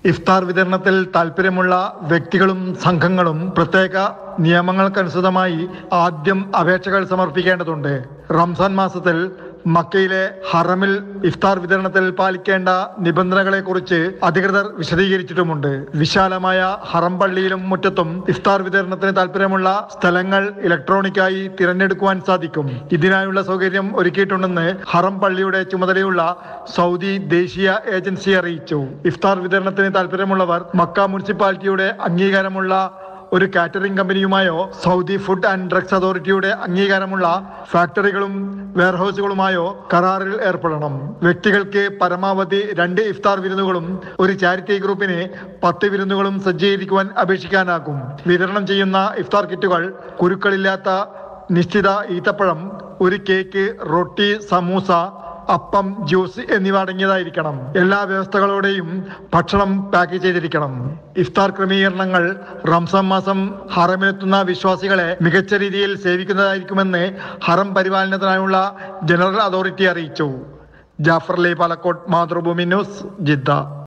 ഇഫ്താർ വിതരണത്തിൽ താൽപ്പര്യമുള്ള വ്യക്തികളും സംഘങ്ങളും പ്രത്യേക നിയമങ്ങൾക്കനുസൃതമായി ആദ്യം അപേക്ഷകൾ സമർപ്പിക്കേണ്ടതുണ്ട് റംസാൻ മാസത്തിൽ മക്കയിലെ ഹറമിൽ ഇഫ്താർ വിതരണത്തിൽ പാലിക്കേണ്ട നിബന്ധനകളെ കുറിച്ച് അധികൃതർ വിശദീകരിച്ചിട്ടുമുണ്ട് വിശാലമായ ഹറം പള്ളിയിലും മുറ്റത്തും ഇഫ്താർ വിതരണത്തിന് താല്പര്യമുള്ള സ്ഥലങ്ങൾ ഇലക്ട്രോണിക്കായി തിരഞ്ഞെടുക്കുവാൻ സാധിക്കും ഇതിനായുള്ള സൗകര്യം ഒരുക്കിയിട്ടുണ്ടെന്ന് ഹറം പള്ളിയുടെ ചുമതലയുള്ള സൗദി ദേശീയ ഏജൻസി അറിയിച്ചു ഇഫ്താർ വിതരണത്തിന് താല്പര്യമുള്ളവർ മക്ക മുനിസിപ്പാലിറ്റിയുടെ അംഗീകാരമുള്ള ഒരു കാറ്ററിംഗ് കമ്പനിയുമായോ സൗദി ഫുഡ് ആൻഡ് ഡ്രഗ്സ് അതോറിറ്റിയുടെ അംഗീകാരമുള്ള ഫാക്ടറികളും വെയർഹൌസുകളുമായോ കരാറിൽ ഏർപ്പെടണം വ്യക്തികൾക്ക് പരമാവധി രണ്ട് ഇഫ്താർ വിരുന്നുകളും ഒരു ചാരിറ്റി ഗ്രൂപ്പിന് പത്ത് വിരുന്നുകളും സജ്ജീകരിക്കുവാൻ അപേക്ഷിക്കാനാകും വിതരണം ചെയ്യുന്ന ഇഫ്താർ കിറ്റുകൾ കുരുക്കളില്ലാത്ത നിശ്ചിത ഈത്തപ്പഴം ഒരു കേക്ക് റൊട്ടി സമൂസ അപ്പം ജ്യൂസ് എന്നിവ അടങ്ങിയതായിരിക്കണം എല്ലാ വ്യവസ്ഥകളോടെയും ഭക്ഷണം പാക്ക് ചെയ്തിരിക്കണം ഇഫ്താർ ക്രമീകരണങ്ങൾ റംസാൻ മാസം ഹറമിലെത്തുന്ന വിശ്വാസികളെ മികച്ച രീതിയിൽ സേവിക്കുന്നതായിരിക്കുമെന്ന് ഹറം പരിപാലനത്തിനായുള്ള ജനറൽ അതോറിറ്റി അറിയിച്ചു ജാഫർ ലി പാലക്കോട്ട് മാതൃഭൂമി ന്യൂസ് ജിദ്ദ